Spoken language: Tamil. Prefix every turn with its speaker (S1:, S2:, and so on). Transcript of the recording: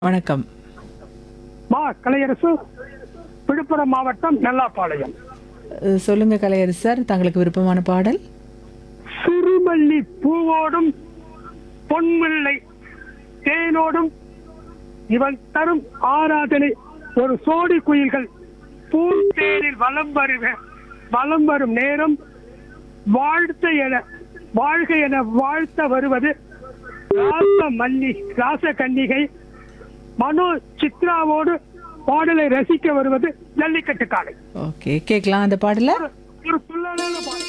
S1: வணக்கம்
S2: மா கலையரசு விழுப்புரம் மாவட்டம் நெல்லாப்பாளையம்
S1: அஹ், சொல்லுங்க கலையரசு சார் தங்களுக்கு விருப்பமான பாடல்
S2: சிறுமல்லி பூவோடும் பொன்முல்லை தேனோடும் இவன் தரும் ஆராதனை ஒரு சோடி குயில்கள் பூந்தேரில் வலம் வருக வலம் வரும் நேரம் வாழ்த்த என வாழ்க என வாழ்த்த வருவது ராச மல்லி ராச கன்னிகை மனோ சித்ராவோடு பாடலை ரசிக்க வருவது ஜல்லிக்கட்டு காலை
S1: ஓகே கேட்கலாம் அந்த பாடல
S2: ஒரு துள்ளலான பாடல்